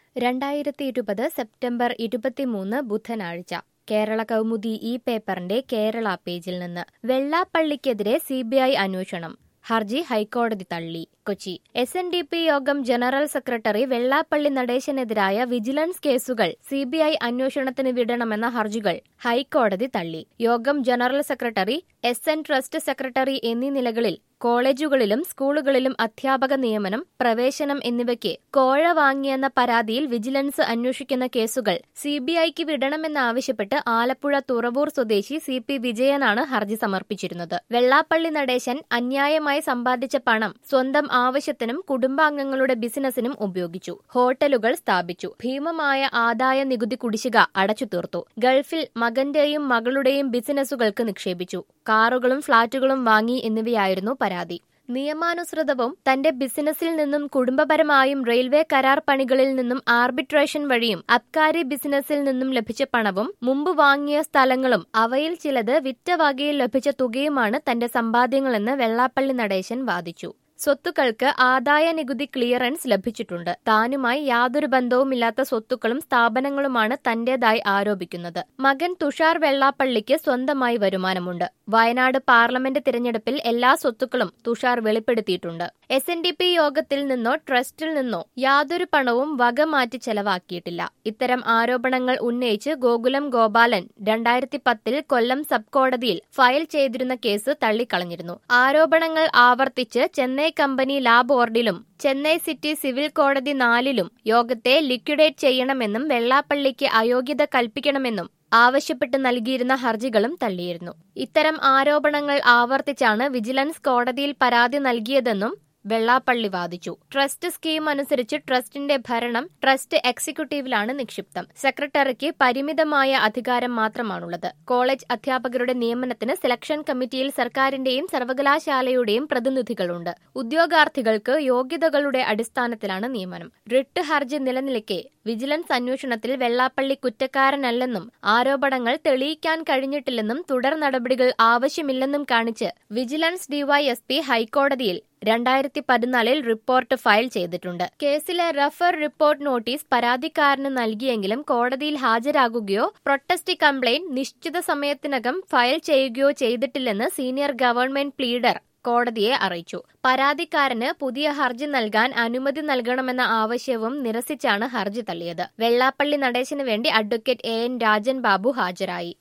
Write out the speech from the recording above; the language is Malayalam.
രണ്ടായിരത്തി ഇരുപത് സെപ്റ്റംബർ ഇരുപത്തിമൂന്ന് ബുധനാഴ്ച കേരള കൗമുദി ഈ പേപ്പറിന്റെ കേരള പേജിൽ നിന്ന് വെള്ളാപ്പള്ളിക്കെതിരെ സിബിഐ അന്വേഷണം ഹർജി ഹൈക്കോടതി തള്ളി Kochi S N D P യോഗം ജനറൽ സെക്രട്ടറി വെള്ളാപ്പള്ളി നടേശനെതിരായ വിജിലൻസ് കേസുകൾ സിബിഐ അന്വേഷണത്തിന് വിടണമെന്ന ഹർജികൾ ഹൈക്കോടതി തള്ളി യോഗം general secretary S N trust secretary എന്നീ നിലകളിൽ കോളേജുകളിലും സ്കൂളുകളിലും അധ്യാപക നിയമനം പ്രവേശനം എന്നിവയ്ക്ക് കോഴ വാങ്ങിയെന്ന പരാതിയിൽ വിജിലൻസ് അന്വേഷിക്കുന്ന കേസുകൾ സിബിഐക്ക് വിടണമെന്നാവശ്യപ്പെട്ട് ആലപ്പുഴ തുറവൂർ സ്വദേശി സി പി വിജയനാണ് ഹർജി സമർപ്പിച്ചിരുന്നത് വെള്ളാപ്പള്ളി നടേശൻ അന്യായമായി സമ്പാദിച്ച പണം സ്വന്തം ആവശ്യത്തിനും കുടുംബാംഗങ്ങളുടെ ബിസിനസിനും ഉപയോഗിച്ചു ഹോട്ടലുകൾ സ്ഥാപിച്ചു ഭീമമായ ആദായ നികുതി കുടിശ്ശിക അടച്ചു തീർത്തു ഗൾഫിൽ മകന്റെയും മകളുടെയും ബിസിനസ്സുകൾക്ക് നിക്ഷേപിച്ചു കാറുകളും ഫ്ളാറ്റുകളും വാങ്ങി എന്നിവയായിരുന്നു പരാതി നിയമാനുസൃതവും തന്റെ ബിസിനസ്സിൽ നിന്നും കുടുംബപരമായും റെയിൽവേ കരാർ പണികളിൽ നിന്നും ആർബിട്രേഷൻ വഴിയും അബ്കാരി ബിസിനസ്സിൽ നിന്നും ലഭിച്ച പണവും മുമ്പ് വാങ്ങിയ സ്ഥലങ്ങളും അവയിൽ ചിലത് വിറ്റ വകയിൽ ലഭിച്ച തുകയുമാണ് തന്റെ സമ്പാദ്യങ്ങളെന്ന് വെള്ളാപ്പള്ളി നടേശൻ വാദിച്ചു സ്വത്തുക്കൾക്ക് ആദായ നികുതി ക്ലിയറൻസ് ലഭിച്ചിട്ടുണ്ട് താനുമായി യാതൊരു ബന്ധവുമില്ലാത്ത സ്വത്തുക്കളും സ്ഥാപനങ്ങളുമാണ് തന്റേതായി ആരോപിക്കുന്നത് മകൻ തുഷാർ വെള്ളാപ്പള്ളിക്ക് സ്വന്തമായി വരുമാനമുണ്ട് വയനാട് പാർലമെന്റ് തിരഞ്ഞെടുപ്പിൽ എല്ലാ സ്വത്തുക്കളും തുഷാർ വെളിപ്പെടുത്തിയിട്ടുണ്ട് എസ് എൻ ഡി പി യോഗത്തിൽ നിന്നോ ട്രസ്റ്റിൽ നിന്നോ യാതൊരു പണവും വക മാറ്റി ചെലവാക്കിയിട്ടില്ല ഇത്തരം ആരോപണങ്ങൾ ഉന്നയിച്ച് ഗോകുലം ഗോപാലൻ രണ്ടായിരത്തി പത്തിൽ കൊല്ലം സബ് കോടതിയിൽ ഫയൽ ചെയ്തിരുന്ന കേസ് തള്ളിക്കളഞ്ഞിരുന്നു ആരോപണങ്ങൾ ആവർത്തിച്ച് ചെന്നൈ കമ്പനി ലാ ബോർഡിലും ചെന്നൈ സിറ്റി സിവിൽ കോടതി നാലിലും യോഗത്തെ ലിക്വിഡേറ്റ് ചെയ്യണമെന്നും വെള്ളാപ്പള്ളിക്ക് അയോഗ്യത കൽപ്പിക്കണമെന്നും ആവശ്യപ്പെട്ട് നൽകിയിരുന്ന ഹർജികളും തള്ളിയിരുന്നു ഇത്തരം ആരോപണങ്ങൾ ആവർത്തിച്ചാണ് വിജിലൻസ് കോടതിയിൽ പരാതി നൽകിയതെന്നും വെള്ളാപ്പള്ളി വാദിച്ചു ട്രസ്റ്റ് സ്കീം അനുസരിച്ച് ട്രസ്റ്റിന്റെ ഭരണം ട്രസ്റ്റ് എക്സിക്യൂട്ടീവിലാണ് നിക്ഷിപ്തം സെക്രട്ടറിക്ക് പരിമിതമായ അധികാരം മാത്രമാണുള്ളത് കോളേജ് അധ്യാപകരുടെ നിയമനത്തിന് സെലക്ഷൻ കമ്മിറ്റിയിൽ സർക്കാരിന്റെയും സർവകലാശാലയുടെയും പ്രതിനിധികളുണ്ട് ഉദ്യോഗാർത്ഥികൾക്ക് യോഗ്യതകളുടെ അടിസ്ഥാനത്തിലാണ് നിയമനം റിട്ട് ഹർജി നിലനിൽക്കെ വിജിലൻസ് അന്വേഷണത്തിൽ വെള്ളാപ്പള്ളി കുറ്റക്കാരനല്ലെന്നും ആരോപണങ്ങൾ തെളിയിക്കാൻ കഴിഞ്ഞിട്ടില്ലെന്നും തുടർ നടപടികൾ ആവശ്യമില്ലെന്നും കാണിച്ച് വിജിലൻസ് ഡിവൈഎസ്പി ഹൈക്കോടതിയിൽ രണ്ടായിരത്തി പതിനാലിൽ റിപ്പോർട്ട് ഫയൽ ചെയ്തിട്ടുണ്ട് കേസിലെ റഫർ റിപ്പോർട്ട് നോട്ടീസ് പരാതിക്കാരന് നൽകിയെങ്കിലും കോടതിയിൽ ഹാജരാകുകയോ പ്രൊട്ടസ്റ്റ് കംപ്ലയിന്റ് നിശ്ചിത സമയത്തിനകം ഫയൽ ചെയ്യുകയോ ചെയ്തിട്ടില്ലെന്ന് സീനിയർ ഗവൺമെന്റ് പ്ലീഡർ കോടതിയെ അറിയിച്ചു പരാതിക്കാരന് പുതിയ ഹർജി നൽകാൻ അനുമതി നൽകണമെന്ന ആവശ്യവും നിരസിച്ചാണ് ഹർജി തള്ളിയത് വെള്ളാപ്പള്ളി നടേശന് വേണ്ടി advocate A N Rajan Babu ഹാജരായി